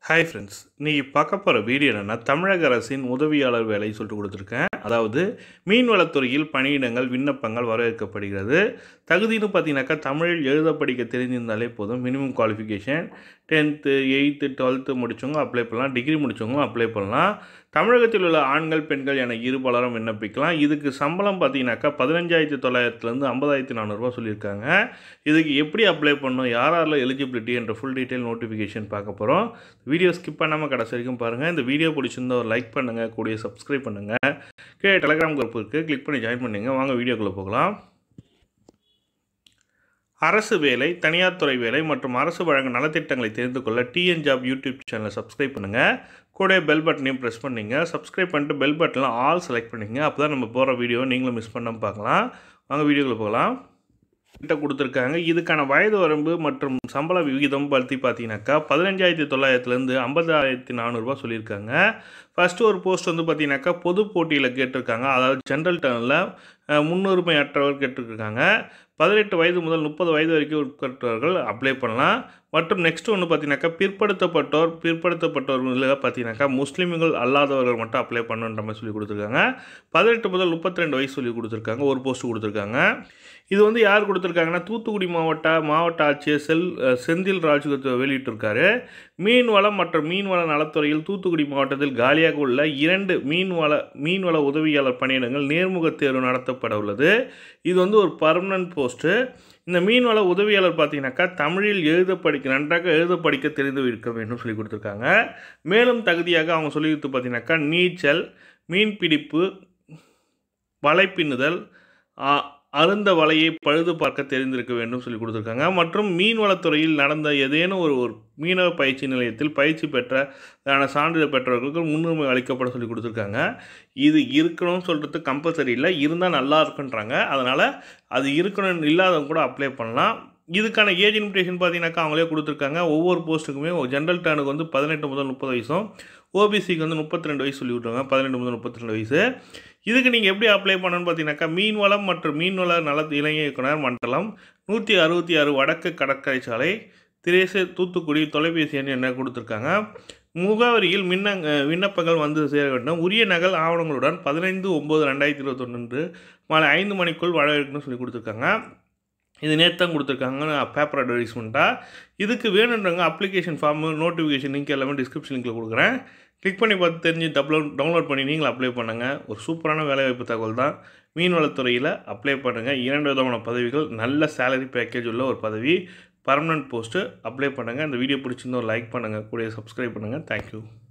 hi friends இன்றைக்கி பார்க்க போகிற வீடியோ என்னென்னா தமிழக அரசின் உதவியாளர் வேலை சொல்லிட்டு கொடுத்துருக்கேன் அதாவது மீன்வளத்துறையில் பணியிடங்கள் விண்ணப்பங்கள் வரவேற்கப்படுகிறது தகுதின்னு பார்த்தீங்கன்னாக்கா தமிழில் எழுத படிக்க தெரிஞ்சிருந்தாலே போதும் minimum qualification tenth eighth twelfth முடித்தவங்க அப்ளை பண்ணலாம் டிகிரி முடித்தவங்க அப்ளை பண்ணலாம் தமிழகத்தில் உள்ள ஆண்கள் பெண்கள் என இரு பலரும் விண்ணப்பிக்கலாம் இதுக்கு சம்பளம் பார்த்தீங்கன்னாக்கா பதினஞ்சாயிரத்தி தொள்ளாயிரத்துலேருந்து ஐம்பதாயிரத்தி நானூறுரூவா சொல்லியிருக்காங்க இதுக்கு எப்படி அப்ளை பண்ணணும் யார் யாரில் எலிஜிபிலிட்டி என்ற ஃபுல் டீட்டெயில் நோட்டிஃபிகேஷன் பார்க்க போகிறோம் வீடியோ ஸ்கிப் பண்ணாமல் கடைசி வரைக்கும் பாருங்கள் இந்த வீடியோ பிடிச்சிருந்தா ஒரு லைக் பண்ணுங்கள் கூடிய சப்ஸ்கிரைப் பண்ணுங்கள் கீழே டெலகிராம் குரூப் இருக்குது கிளிக் பண்ணி ஜாயின் பண்ணுங்க வாங்க வீடியோக்குள்ளே போகலாம் அரசு வேலை தனியார் துறை வேலை மற்றும் அரசு வழங்கும் நலத்திட்டங்களை தெரிந்து கொள்ள டிஎன் ஜாப் யூடியூப் சேனலை சப்ஸ்கிரைப் பண்ணுங்கள் கூட பெல் பட்டனையும் ப்ரெஸ் பண்ணிங்க சப்ஸ்கிரைப் பண்ணிட்டு பெல் பட்டனில் ஆல் செலக்ட் பண்ணிங்க அப்போ தான் நம்ம போகிற வீடியோ நீங்களும் மிஸ் பண்ணாமல் பார்க்கலாம் வாங்க வீடியோக்குள்ளே போகலாம் கிட்ட கொடுத்துருக்காங்க இதுக்கான வயது வரம்பு மற்றும் சம்பள விகிதம் பற்றி பார்த்தீங்கன்னாக்கா பதினஞ்சாயிரத்தி தொள்ளாயிரத்துலேருந்து ஐம்பதாயிரத்தி நானூறுரூவா சொல்லியிருக்காங்க ஃபஸ்ட்டு ஒரு போஸ்ட் வந்து பார்த்தீங்கன்னாக்கா பொது போட்டியில் கேட்டிருக்காங்க அதாவது ஜென்ரல் டர்னில் முன்னுரிமை அற்றவர் கேட்டிருக்காங்க பதினெட்டு வயது முதல் முப்பது வயது வரைக்கும் உட்பட்டவர்கள் அப்ளை பண்ணலாம் மற்றும் நெக்ஸ்ட் ஒன்று பார்த்தீங்கன்னாக்கா பிற்படுத்தப்பட்டோர் பிற்படுத்தப்பட்டவர்கள் பார்த்தீங்கன்னாக்கா முஸ்லீம்கள் அல்லாதவர்கள் மட்டும் அப்ளை பண்ணுன்ற மாதிரி சொல்லி கொடுத்துருக்காங்க பதினெட்டு முதல் முப்பத்தி ரெண்டு வயசு சொல்லி கொடுத்துருக்காங்க ஒரு போஸ்ட் கொடுத்துருக்காங்க இது வந்து யார் கொடுத்துருக்காங்கன்னா தூத்துக்குடி மாவட்ட மாவட்ட ஆட்சியர் செல் செந்தில் ராஜ் வெளியிட்டிருக்காரு மீன்வளம் மற்றும் மீன்வள நலத்துறையில் தூத்துக்குடி மாவட்டத்தில் காலியாக உள்ள இரண்டு மீன்வள மீன்வள உதவியாளர் பணியிடங்கள் நேர்முக தேர்வு நடத்தப்பட உள்ளது இது வந்து ஒரு பர்மனன்ட் போஸ்ட்டு இந்த மீன்வள உதவியாளர் பார்த்தீங்கன்னாக்கா தமிழில் எழுத படிக்க நன்றாக எழுத படிக்க தெரிந்து இருக்க வேண்டும் சொல்லி கொடுத்துருக்காங்க மேலும் தகுதியாக அவங்க சொல்லி கொடுத்து பார்த்தீங்கன்னாக்கா நீச்சல் மீன்பிடிப்பு வலை பின்னுதல் அருந்த வலையை பழுது பார்க்க தெரிந்திருக்க வேண்டும் சொல்லி கொடுத்துருக்காங்க மற்றும் மீன்வளத்துறையில் நடந்த ஏதேனும் ஒரு ஒரு மீனவ பயிற்சி நிலையத்தில் பயிற்சி பெற்ற சான்றிதழ் பெற்றவர்களுக்கு முன்னுரிமை அளிக்கப்பட சொல்லி கொடுத்துருக்காங்க இது இருக்கணும்னு சொல்கிறது கம்பல்சரி இல்லை இருந்தால் நல்லா இருக்குன்றாங்க அதனால் அது இருக்கணும் இல்லாதவங்க கூட அப்ளை பண்ணலாம் இதுக்கான ஏஜ் லிமிடேஷன் பார்த்தீங்கன்னாக்கா அவங்களே கொடுத்துருக்காங்க ஒவ்வொரு போஸ்ட்டுக்குமே ஜென்ரல் டேனுக்கு வந்து பதினெட்டு முதல் முப்பது வயசும் ஓபிசிக்கு வந்து முப்பத்தி ரெண்டு வயசு சொல்லி விட்ருவாங்க பதினெட்டு முதல் முப்பத்தி ரெண்டு வயசு இதுக்கு நீங்கள் எப்படி அப்ளை பண்ணணும்னு பார்த்தீங்கன்னாக்கா மீன்வளம் மற்றும் மீன்வள நல இளைஞர் இயக்குனர் மண்டலம் நூற்றி அறுபத்தி ஆறு வடக்கு கடற்கரை சாலை திரேசு தூத்துக்குடி தொலைபேசி எண் என்ன கொடுத்துருக்காங்க முகவரியில் மின்ன விண்ணப்பங்கள் வந்து சேர வேண்டும் உரிய நகல் ஆவணங்களுடன் பதினைந்து ஒம்பது ரெண்டாயிரத்தி இருபத்தொன்று மாலை ஐந்து மணிக்குள் வரவேற்கணும்னு சொல்லி கொடுத்துருக்காங்க இது நேற்று தான் கொடுத்துருக்காங்க பேப்பர் அட்வர்டைஸ்மெண்ட்டாக இதுக்கு வேணுன்றவங்க அப்ளிகேஷன் ஃபார்மு நோட்டிஃபிகேஷன் லிங்க் எல்லாமே டிஸ்கிரிப்ஷன் லிங்கில் கொடுக்குறேன் கிளிக் பண்ணி பார்த்து தெரிஞ்சு டப்லோட் டவுன்லோட் பண்ணி நீங்களும் அப்ளை பண்ணுங்கள் ஒரு சூப்பரான வேலைவாய்ப்பு தகவல் தான் மீன்வளத்துறையில் அப்ளை பண்ணுங்கள் இரண்டு விதமான பதவிகள் நல்ல சேலரி பேக்கேஜ் உள்ள ஒரு பதவி பர்மனன்ட் போஸ்ட்டு அப்ளை பண்ணுங்கள் இந்த வீடியோ பிடிச்சிருந்தோம் லைக் பண்ணுங்கள் கூட சப்ஸ்கிரைப் பண்ணுங்கள் தேங்க்யூ